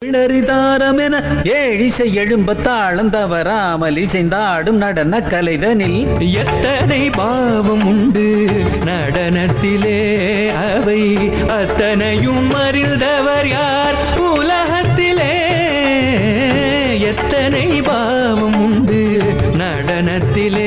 இளறிதாரமென ஏழிசை எழும்ப தாளம் தவறாமல் இசைந்தாடும் நடன கலைதனில் எத்தனை பாவம் உண்டு நடனத்திலே அவை அத்தனையும் அறிந்தவர் யார் உலகத்திலே எத்தனை பாவம் உண்டு நடனத்திலே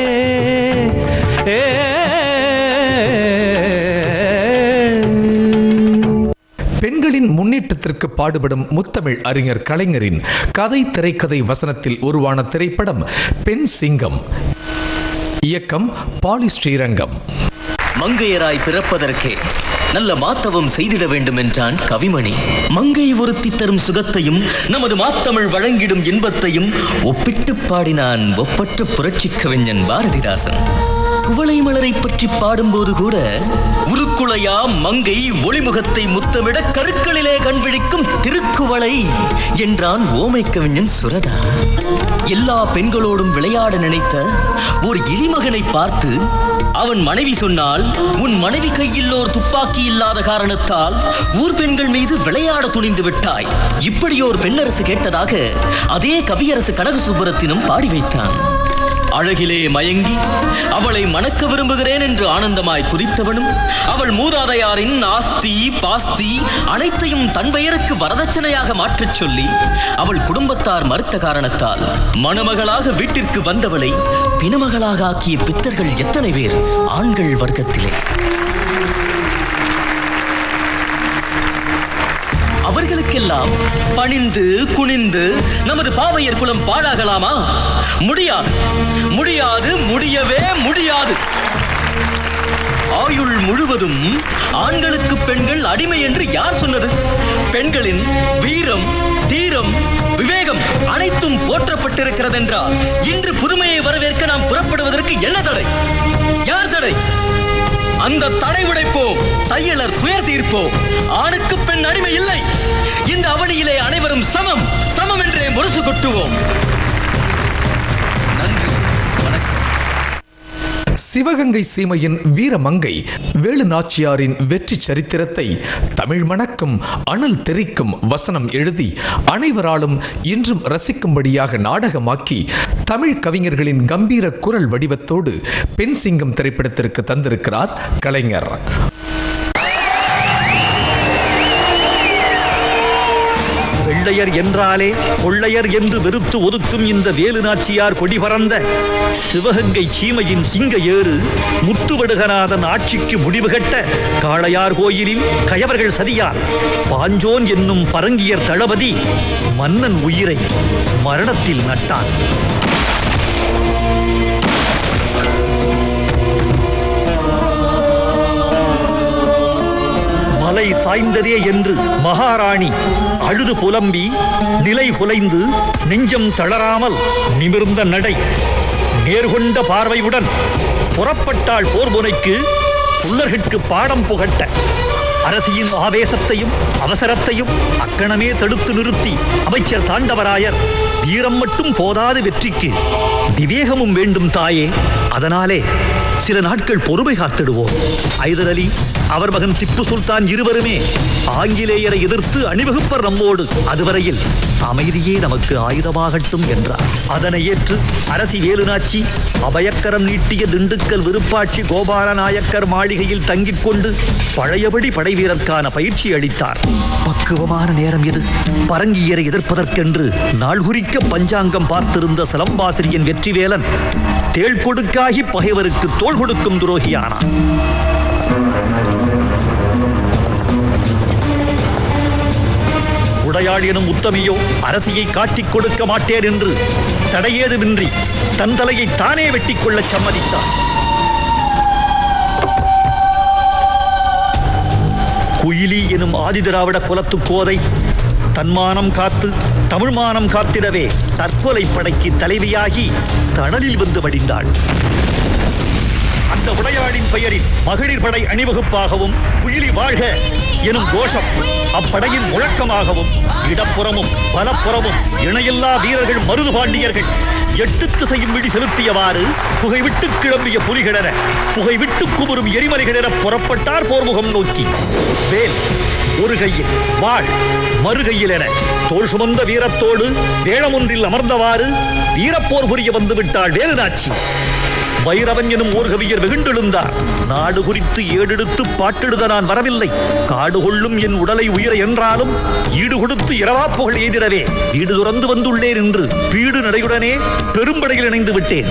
பெண்களின் முன்னேற்றத்திற்கு பாடுபடும் முத்தமிழ் அறிஞர் கலைஞரின் கதை திரைக்கதை வசனத்தில் உருவான திரைப்படம் பெண் சிங்கம் இயக்கம் பாலி ஸ்ரீரங்கம் மங்கையராய் பிறப்பதற்கே நல்ல மாத்தவம் செய்திட வேண்டும் என்றான் கவிமணி மங்கை ஒருத்தி தரும் சுகத்தையும் நமது மாத்தமிழ் வழங்கிடும் இன்பத்தையும் ஒப்பிட்டு பாடினான் ஒப்பற்ற புரட்சி கவிஞன் பாரதிதாசன் குவளை மலரை பற்றி பாடும்போது கூட உருக்குலையா மங்கை ஒளிமுகத்தை முத்தமிட கருக்களிலே கண்விழிக்கும் திருக்குவளை என்றான் ஓமை கவிஞன் சுரதா எல்லா பெண்களோடும் விளையாட நினைத்த ஒரு இழிமகனை பார்த்து அவன் மனைவி சொன்னால் உன் மனைவி கையில் ஓர் துப்பாக்கி இல்லாத காரணத்தால் ஊர் பெண்கள் மீது விளையாட துணிந்து விட்டாய் இப்படி ஒரு பெண்ணரசு கேட்டதாக அதே கவியரசு கனக சுப்புரத்தினும் பாடி வைத்தான் அழகிலே மயங்கி அவளை மணக்க விரும்புகிறேன் என்று ஆனந்தமாய் குதித்தவனும் அவள் மூதாதையாரின் ஆஸ்தி பாஸ்தி அனைத்தையும் தன் பெயருக்கு வரதட்சணையாக மாற்றச் சொல்லி அவள் குடும்பத்தார் மறுத்த காரணத்தால் மணமகளாக வீட்டிற்கு வந்தவளை பிணமகளாக ஆக்கிய பித்தர்கள் எத்தனை பேர் ஆண்கள் வர்க்கத்திலே அவர்களுக்கெல்லாம் பணிந்து குனிந்து நமது பாவையர் குலம் பாழாகலாமா முடியாது முடியாது முடியவே முடியாது ஆயுள் முழுவதும் ஆண்களுக்கு பெண்கள் அடிமை என்று யார் சொன்னது பெண்களின் வீரம் தீரம் விவேகம் அனைத்தும் போற்றப்பட்டிருக்கிறது என்றால் இன்று புதுமையை வரவேற்க நாம் புறப்படுவதற்கு என்ன தடை யார் தடை அந்த தடை உடைப்போம் தையலர் துயர் தீர்ப்போம் ஆணுக்கு பெண் அடிமை இல்லை இந்த அவனியிலே அனைவரும் சமம் சமம் என்றே முரசு கொட்டுவோம் நன்றி வணக்கம் சிவகங்கை சீமையின் வீரமங்கை வேலு நாச்சியாரின் வெற்றி சரித்திரத்தை தமிழ் மணக்கும் அனல் தெரிக்கும் வசனம் எழுதி அனைவராலும் இன்றும் ரசிக்கும்படியாக நாடகமாக்கி தமிழ் கவிஞர்களின் கம்பீர குரல் வடிவத்தோடு பெண் சிங்கம் திரைப்படத்திற்கு தந்திருக்கிறார் கலைஞர் வெள்ளையர் என்றாலே கொள்ளையர் என்று வெறுத்து ஒதுக்கும் இந்த வேலு நாச்சியார் கொடி பறந்த சிவகங்கை சீமையின் சிங்க ஏறு முத்துவடுகநாதன் ஆட்சிக்கு முடிவு கட்ட காளையார் கோயிலில் கயவர்கள் சதியால் பாஞ்சோன் என்னும் பரங்கியர் தளபதி மன்னன் உயிரை மரணத்தில் நட்டான் மலை சாய்ந்ததே என்று மகாராணி அழுது புலம்பி நிலை குலைந்து நெஞ்சம் தளராமல் நிமிர்ந்த நடை நேர்கொண்ட பார்வையுடன் புறப்பட்டாள் போர் முனைக்கு புல்லர்கட்கு பாடம் புகட்ட அரசியின் ஆவேசத்தையும் அவசரத்தையும் அக்கணமே தடுத்து நிறுத்தி அமைச்சர் தாண்டவராயர் வீரம் மட்டும் போதாது வெற்றிக்கு விவேகமும் வேண்டும் தாயே அதனாலே சில நாட்கள் பொறுமை காத்திடுவோம் ஐதர் அலி அவர் மகன் திப்பு சுல்தான் இருவருமே ஆங்கிலேயரை எதிர்த்து அணிவகுப்பர் நம்மோடு அதுவரையில் அமைதியே நமக்கு ஆயுதமாகட்டும் என்றார் அதனை ஏற்று அரசி வேலுநாச்சி அபயக்கரம் நீட்டிய திண்டுக்கல் விருப்பாட்சி கோபால நாயக்கர் மாளிகையில் தங்கிக் கொண்டு பழையபடி படைவீரர்க்கான பயிற்சி அளித்தார் பக்குவமான நேரம் இது பரங்கியரை எதிர்ப்பதற்கென்று நாள் குறிக்க பஞ்சாங்கம் பார்த்திருந்த சிலம்பாசிரியன் வெற்றிவேலன் தேள் கொடுக்காகி பகைவருக்கு தோள் கொடுக்கும் துரோகியானான் உடையாள் எனும் உத்தமியோ அரசியை காட்டிக் கொடுக்க மாட்டேன் என்று தடையேதுமின்றி தன் தலையை தானே வெட்டிக் கொள்ளச் சம்மதித்தார் குயிலி எனும் ஆதிதிராவிட குலத்து கோதை தன்மானம் காத்து தமிழ்மானம் காத்திடவே தற்கொலை படைக்கு தலைவியாகி தணலில் வந்து மடிந்தாள் அந்த உடையாளின் பெயரில் மகளிர் படை அணிவகுப்பாகவும் குயிலி வாழ்க எனும் கோஷம் அப்படையின் முழக்கமாகவும் இடப்புறமும் பலப்புறமும் இணையில்லா வீரர்கள் மருது பாண்டியர்கள் எட்டு திசையும் விழி செலுத்தியவாறு புகைவிட்டு கிளம்பிய புலிகிடர புகைவிட்டு குமுறும் எரிமலைகளிட புறப்பட்டார் போர்முகம் நோக்கி வேல் ஒரு கையில் வாழ் மறுகையில் என தோள் சுமந்த வீரத்தோடு வேளமொன்றில் அமர்ந்தவாறு வீரப்போர் புரிய வந்து விட்டாள் வேலுநாச்சி வைரவன் எனும் ஓர் கவியர் வெகுண்டெழுந்தார் நாடு குறித்து ஏடெடுத்து பாட்டெழுத நான் வரவில்லை காடு கொள்ளும் என் உடலை உயிர என்றாலும் ஈடு கொடுத்து இரவாப்புகள் எய்திடவே வீடு துறந்து வந்துள்ளேன் என்று பீடு நடையுடனே பெரும்படையில் இணைந்து விட்டேன்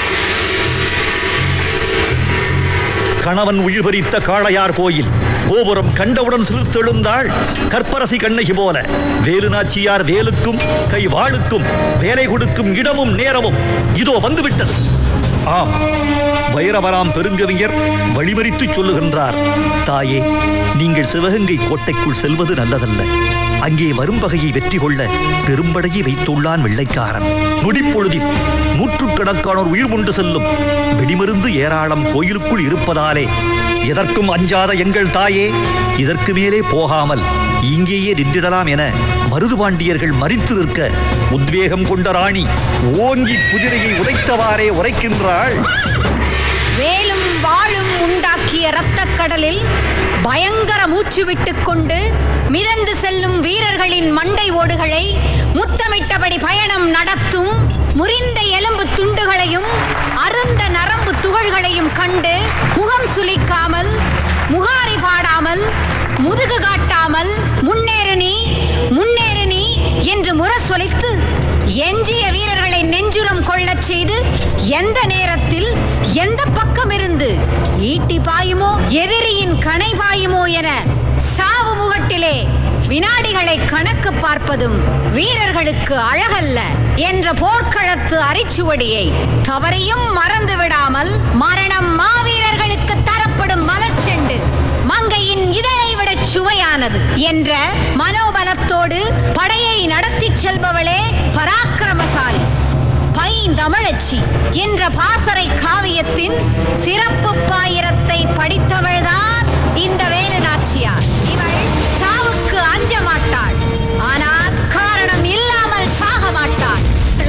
கணவன் உயிர் பறித்த காளையார் கோயில் கோபுரம் கண்டவுடன் சிறுத்தெழுந்தாள் கற்பரசி கண்ணகி போல வேலு நாச்சியார் வேலுக்கும் கை வாளுக்கும் வேலை கொடுக்கும் இடமும் நேரமும் இதோ வந்துவிட்டது ஆம் வைரவராம் பெருங்கவிஞர் வழிமறித்துச் சொல்லுகின்றார் தாயே நீங்கள் சிவகங்கை கோட்டைக்குள் செல்வது நல்லதல்ல அங்கே வரும் பகையை வெற்றி கொள்ள பெரும்படையை வைத்துள்ளான் வெள்ளைக்காரன் நொடிப்பொழுதில் நூற்றுக்கணக்கானோர் உயிர் கொண்டு செல்லும் வெடிமருந்து ஏராளம் கோயிலுக்குள் இருப்பதாலே எதற்கும் அஞ்சாத எங்கள் தாயே இதற்கு மேலே போகாமல் இங்கேயே நின்றிடலாம் என மருதுபாண்டியர்கள் மறித்து நிற்க உத்வேகம் கொண்ட ராணி ஓங்கி குதிரையை உதைத்தவாறே உரைக்கின்றாள் வேலும் வாளும் உண்டாக்கிய இரத்தக் கடலில் பயங்கர மூச்சு விட்டுக் கொண்டு மிதந்து செல்லும் வீரர்களின் மண்டை ஓடுகளை முத்தமிட்டபடி பயணம் நடத்தும் முறிந்த எலும்பு துண்டுகளையும் அருந்த நரம்பு துகள்களையும் கண்டு முகம் சுளிக்காமல் முகாரி பாடாமல் முதுகு காட்டாமல் முன்னேறு நீ முன்னேறு நீ என்று முரசொலித்து எஞ்சிய வீரர்களை நெஞ்சுரம் கொள்ளச் செய்து எந்த நேரத்தில் எந்த பக்கம் இருந்து ஈட்டி பாயுமோ எதிரியின் கணை பாயுமோ என சாவு முகட்டிலே வினாடிகளை கணக்கு பார்ப்பதும் வீரர்களுக்கு அழகல்ல என்ற போர்க்களத்து அரிச்சுவடியை தவறையும் மறந்து விடாமல் மரணம் மாவீரர்களுக்கு தரப்படும் மலர்ச்செண்டு மங்கையின் இதழை விட சுவையானது என்ற மனோபலத்தோடு படையை நடத்திச் செல்பவளே பராக்கிரமசாலி பைந்தமிழச்சி என்ற பாசறை காவியத்தின் சிறப்பு பாயிரத்தை படித்தவள்தான் இந்த வேலு நாச்சியார் இவள் சாவுக்கு அஞ்ச மாட்டாள் ஆனால் காரணம் இல்லாமல் சாக மாட்டாள்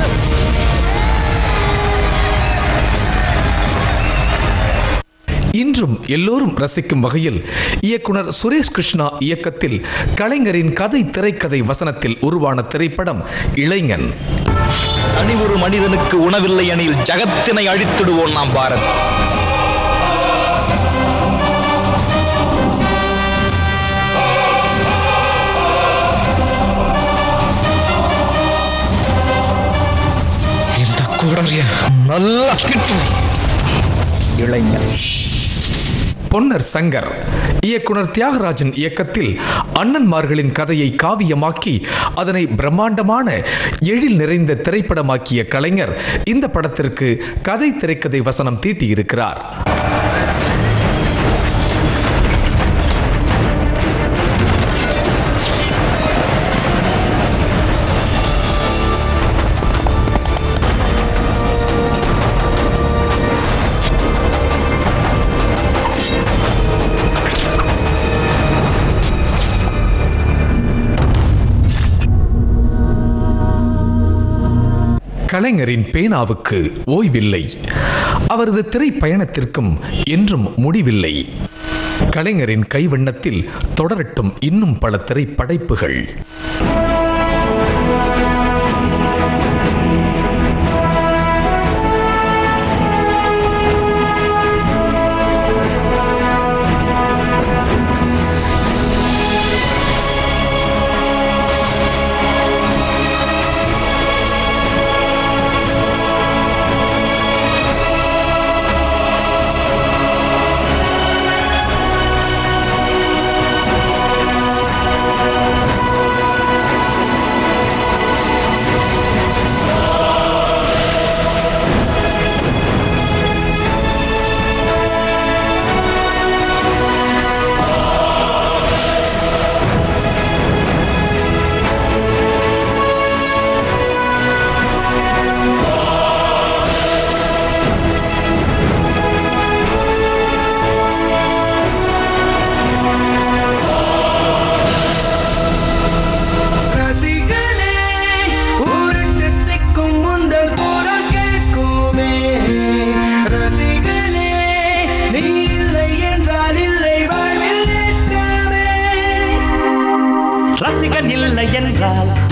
இன்றும் எல்லோரும் ரசிக்கும் வகையில் இயக்குனர் சுரேஷ் கிருஷ்ணா இயக்கத்தில் கலைஞரின் கதை திரைக்கதை வசனத்தில் உருவான திரைப்படம் இளைஞன் தனி ஒரு மனிதனுக்கு உணவில்லை எனில் ஜகத்தினை அழித்திடுவோம் நாம் பாரத் இந்த கோடரிய நல்லா திட்டு இளைஞன் பொன்னர் சங்கர் இயக்குனர் தியாகராஜன் இயக்கத்தில் அண்ணன்மார்களின் கதையை காவியமாக்கி அதனை பிரம்மாண்டமான எழில் நிறைந்த திரைப்படமாக்கிய கலைஞர் இந்த படத்திற்கு கதை திரைக்கதை வசனம் தீட்டியிருக்கிறார் கலைஞரின் பேனாவுக்கு ஓய்வில்லை அவரது திரைப்பயணத்திற்கும் என்றும் முடிவில்லை கலைஞரின் கைவண்ணத்தில் தொடரட்டும் இன்னும் பல திரைப்படைப்புகள்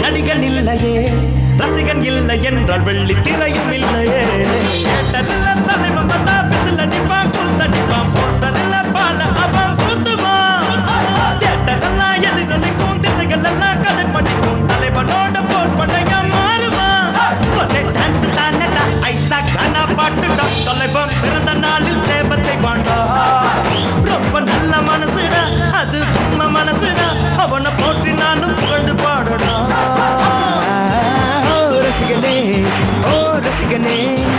நடிகன் இல்லையே ரசிகன் இல்லை என்றால் வெள்ளி திரையும் இல்லையே கேட்டதில்ல தலைவன் வந்தா பிசில் அடிப்பான் கூத்தடிப்பான் போஸ்டரில் பால அவன் கூத்துவான் தேட்டரெல்லாம் எதிரொலிக்கும் திசைகள் எல்லாம் கதை படிக்கும் தலைவனோட போர் படையா மாறுவான் ஒரே டான்ஸ் தானடா ஐசா கானா பாட்டுடா தலைவன் பிறந்த நாளில் சேவை செய்வான்டா ரொம்ப நல்ல மனசுடா அது உண்மை மனசுடா அவனை போற்றி நானும் புகழ்ந்து பாடடா ஓ ரசிகனே ஓ ரசிகனே